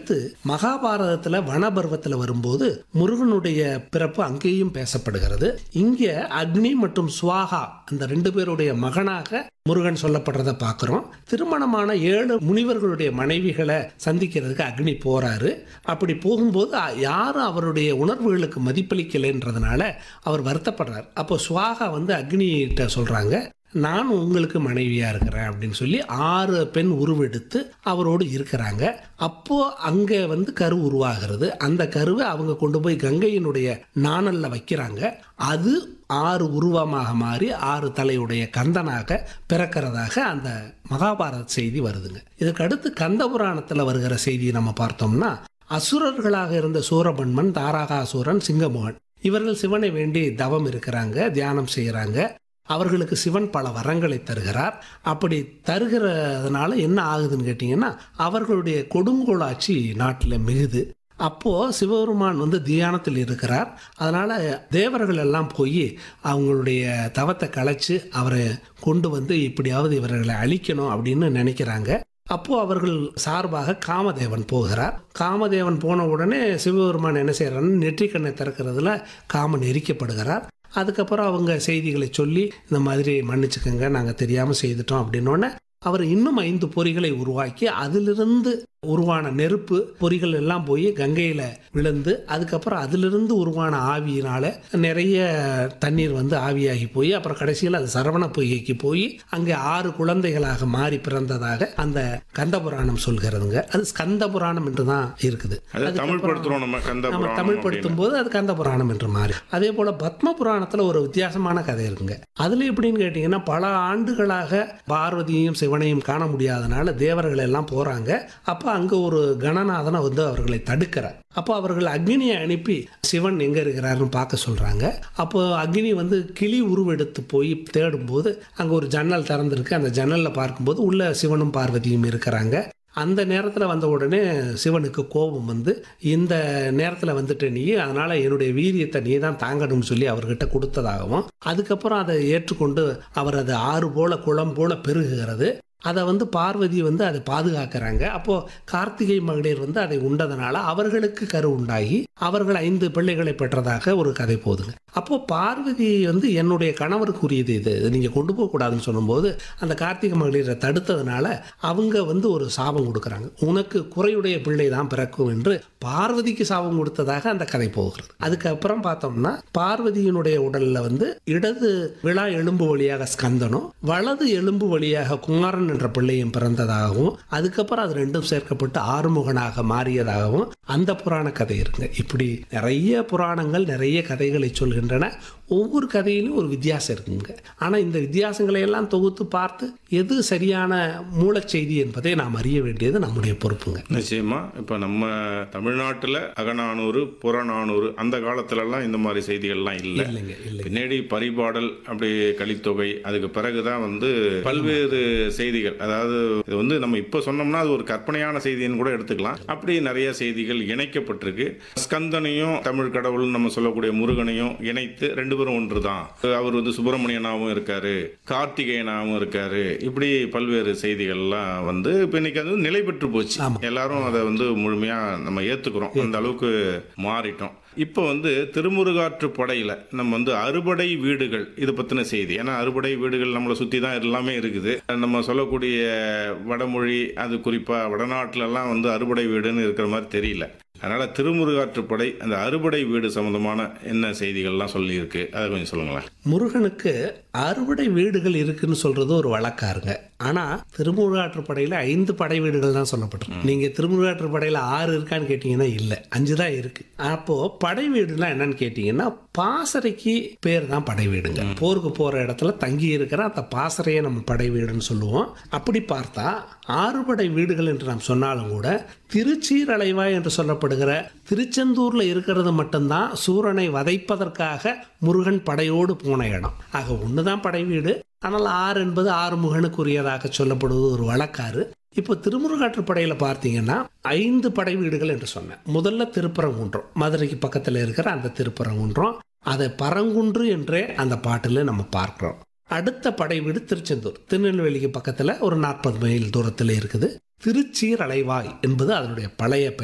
அடுத்து மகாபாரதத்துல வனபர்வத்துல வரும்போது முருகனுடைய பிறப்பு அங்கேயும் பேசப்படுகிறது இங்க அக்னி மற்றும் சுவாகா அந்த ரெண்டு பேருடைய மகனாக முருகன் சொல்லப்படுறத பார்க்குறோம் திருமணமான ஏழு முனிவர்களுடைய மனைவிகளை சந்திக்கிறதுக்கு அக்னி போறாரு அப்படி போகும்போது அ- யாரும் அவருடைய உணர்வுகளுக்கு மதிப்பளிக்கலைன்றதுனால அவர் வருத்தப்படுறார் அப்போ சுவாகா வந்து அக்னிகிட்ட சொல்றாங்க நான் உங்களுக்கு மனைவியா இருக்கிறேன் அப்படின்னு சொல்லி ஆறு பெண் உருவெடுத்து அவரோடு இருக்கிறாங்க அப்போ அங்க வந்து கரு உருவாகிறது அந்த கருவை அவங்க கொண்டு போய் கங்கையினுடைய நாணல்ல வைக்கிறாங்க அது ஆறு உருவமாக மாறி ஆறு தலையுடைய கந்தனாக பிறக்கிறதாக அந்த மகாபாரத செய்தி வருதுங்க இதுக்கு அடுத்து கந்த புராணத்துல வருகிற செய்தியை நம்ம பார்த்தோம்னா அசுரர்களாக இருந்த சூரபன்மன் தாராகாசுரன் சிங்கமோகன் இவர்கள் சிவனை வேண்டி தவம் இருக்கிறாங்க தியானம் செய்கிறாங்க அவர்களுக்கு சிவன் பல வரங்களை தருகிறார் அப்படி தருகிறதுனால என்ன ஆகுதுன்னு கேட்டிங்கன்னா அவர்களுடைய கொடுங்கோலாட்சி நாட்டில் மிகுது அப்போ சிவபெருமான் வந்து தியானத்தில் இருக்கிறார் அதனால தேவர்கள் எல்லாம் போய் அவங்களுடைய தவத்தை கலைச்சு அவரை கொண்டு வந்து இப்படியாவது இவர்களை அழிக்கணும் அப்படின்னு நினைக்கிறாங்க அப்போ அவர்கள் சார்பாக காமதேவன் போகிறார் காமதேவன் போன உடனே சிவபெருமான் என்ன செய்யறாருன்னு நெற்றிக்கண்ணை திறக்கிறதுல காமன் எரிக்கப்படுகிறார் அதுக்கப்புறம் அவங்க செய்திகளை சொல்லி இந்த மாதிரி மன்னிச்சுக்கோங்க நாங்கள் தெரியாமல் செய்துட்டோம் அப்படின்னோடனே அவர் இன்னும் ஐந்து பொறிகளை உருவாக்கி அதிலிருந்து உருவான நெருப்பு பொறிகள் எல்லாம் போய் கங்கையில் விழுந்து அதுக்கப்புறம் அதிலிருந்து உருவான ஆவியினால நிறைய தண்ணீர் வந்து ஆவியாகி போய் அப்புறம் கடைசியில் அது சரவண பொய்கைக்கு போய் அங்கே ஆறு குழந்தைகளாக மாறி பிறந்ததாக அந்த கந்த புராணம் சொல்கிறதுங்க அது ஸ்கந்த புராணம் என்று தான் இருக்குது அதை தமிழ் படுத்துறோம் நம்ம கந்த நம்ம புராணம் தமிழ் அப்படின்னு. படுத்தும் போது அது கந்த புராணம் என்று மாறி அதே போல பத்ம புராணத்துல ஒரு வித்தியாசமான கதை இருக்குங்க அதுல எப்படின்னு கேட்டீங்கன்னா பல ஆண்டுகளாக பார்வதியையும் சிவனையும் காண முடியாதனால தேவர்கள் எல்லாம் போறாங்க அப்ப அங்க ஒரு கணநாதனை வந்து அவர்களை தடுக்கிறார் அப்போ அவர்கள் அக்னியை அனுப்பி சிவன் எங்க இருக்கிறாருன்னு பார்க்க சொல்றாங்க அப்போ அக்னி வந்து கிளி உருவெடுத்து போய் தேடும்போது அங்க ஒரு ஜன்னல் திறந்திருக்கு அந்த ஜன்னல்ல பார்க்கும்போது உள்ள சிவனும் பார்வதியும் இருக்கிறாங்க அந்த நேரத்தில் வந்த உடனே சிவனுக்கு கோபம் வந்து இந்த நேரத்தில் வந்துட்டு நீ அதனால் என்னுடைய வீரியத்தை நீ தான் தாங்கணும்னு சொல்லி அவர்கிட்ட கொடுத்ததாகவும் அதுக்கப்புறம் அதை ஏற்றுக்கொண்டு அவர் அது ஆறு போல குளம் போல பெருகுகிறது அதை வந்து பார்வதி வந்து அதை பாதுகாக்கிறாங்க அப்போது கார்த்திகை மகளிர் வந்து அதை உண்டதனால அவர்களுக்கு கரு உண்டாகி அவர்கள் ஐந்து பிள்ளைகளை பெற்றதாக ஒரு கதை போகுதுங்க அப்போ பார்வதி வந்து என்னுடைய கணவருக்குரியது இது இது நீங்கள் கொண்டு போகக்கூடாதுன்னு சொல்லும்போது அந்த கார்த்திகை மகளிரை தடுத்ததுனால அவங்க வந்து ஒரு சாபம் கொடுக்குறாங்க உனக்கு குறையுடைய பிள்ளை தான் பிறக்கும் என்று பார்வதிக்கு சாபம் கொடுத்ததாக அந்த கதை போகிறது அதுக்கப்புறம் பார்த்தோம்னா பார்வதியினுடைய உடல்ல வந்து இடது விழா எலும்பு வழியாக ஸ்கந்தனும் வலது எலும்பு வழியாக குமாரன் என்ற பிள்ளையும் பிறந்ததாகவும் அதுக்கப்புறம் அது ரெண்டும் சேர்க்கப்பட்டு ஆறுமுகனாக மாறியதாகவும் அந்த புராண கதை இருங்க இப்படி நிறைய புராணங்கள் நிறைய கதைகளை சொல்கின்றன ஒவ்வொரு கதையிலும் ஒரு வித்தியாசம் இருக்குங்க ஆனால் இந்த வித்தியாசங்களை எல்லாம் தொகுத்து பார்த்து எது சரியான மூலச்செய்தி என்பதை நாம் அறிய வேண்டியது நம்முடைய பொறுப்புங்க நிச்சயமா இப்ப நம்ம தமிழ்நாட்டுல அகநானூறு புறநானூறு அந்த காலத்துலலாம் இந்த மாதிரி செய்திகள்லாம் இல்லை இல்லைங்க இல்லை பின்னாடி பரிபாடல் அப்படி கலித்தொகை அதுக்கு பிறகுதான் வந்து பல்வேறு செய்திகள் அதாவது இது வந்து நம்ம இப்போ சொன்னோம்னா அது ஒரு கற்பனையான செய்தின்னு கூட எடுத்துக்கலாம் அப்படி நிறைய செய்திகள் இணைக்கப்பட்டிருக்கு ஸ்கந்தனையும் தமிழ் கடவுள் நம்ம சொல்லக்கூடிய முருகனையும் இணைத்து ரெண்டு பேரும் ஒன்று தான் அவர் வந்து சுப்பிரமணியனாகவும் இருக்காரு கார்த்திகேயனாகவும் இருக்காரு இப்படி பல்வேறு செய்திகள்லாம் வந்து இப்போ இன்னைக்கு அது நிலை பெற்று போச்சு எல்லாரும் அதை வந்து முழுமையா நம்ம ஏத்துக்கிறோம் அந்த அளவுக்கு மாறிட்டோம் இப்போ வந்து திருமுருகாற்று படையில் நம்ம வந்து அறுபடை வீடுகள் இது பற்றின செய்தி ஏன்னா அறுபடை வீடுகள் நம்மளை சுற்றி தான் எல்லாமே இருக்குது நம்ம சொல்லக்கூடிய வடமொழி அது குறிப்பாக வடநாட்டிலலாம் வந்து அறுபடை வீடுன்னு இருக்கிற மாதிரி தெரியல அதனால் திருமுருகாற்றுப்படை அந்த அறுபடை வீடு சம்மந்தமான என்ன செய்திகள்லாம் சொல்லியிருக்கு அதை கொஞ்சம் சொல்லுங்களேன் முருகனுக்கு அறுபடை வீடுகள் இருக்குன்னு சொல்றது ஒரு வழக்காருங்க ஆனா திருமுருகாற்றுப்படையில ஐந்து படை வீடுகள் தான் சொல்லப்பட்டிருக்கு நீங்க திருமுருகாற்றுப்படையில ஆறு இருக்கான்னு கேட்டீங்கன்னா இல்ல அஞ்சு தான் இருக்கு அப்போ படை வீடுனா என்னன்னு கேட்டீங்கன்னா பாசறைக்கு பேர் தான் படை வீடுங்க போருக்கு போற இடத்துல தங்கி இருக்கிற அந்த பாசறையை நம்ம படை வீடுன்னு சொல்லுவோம் அப்படி பார்த்தா ஆறுபடை வீடுகள் என்று நாம் சொன்னாலும் கூட திருச்சீரலைவாய் என்று சொல்லப்படுகிற திருச்செந்தூர்ல இருக்கிறது மட்டும்தான் சூரனை வதைப்பதற்காக முருகன் படையோடு போன இடம் ஆக ஒண்ணுதான் படை வீடு ஆனால் ஆறு என்பது ஆறுமுகனுக்குரியதாக சொல்லப்படுவது ஒரு வழக்காறு இப்போ திருமுருகாற்றுப்படையில் பார்த்தீங்கன்னா ஐந்து படை வீடுகள் என்று சொன்னேன் முதல்ல திருப்பரங்குன்றம் மதுரைக்கு பக்கத்தில் இருக்கிற அந்த திருப்பரங்குன்றம் அதை பரங்குன்று என்றே அந்த பாட்டில் நம்ம பார்க்கிறோம் அடுத்த படை வீடு திருச்செந்தூர் திருநெல்வேலிக்கு பக்கத்தில் ஒரு நாற்பது மைல் தூரத்தில் இருக்குது திருச்சீர் அலைவாய் என்பது அதனுடைய பழைய பெயர்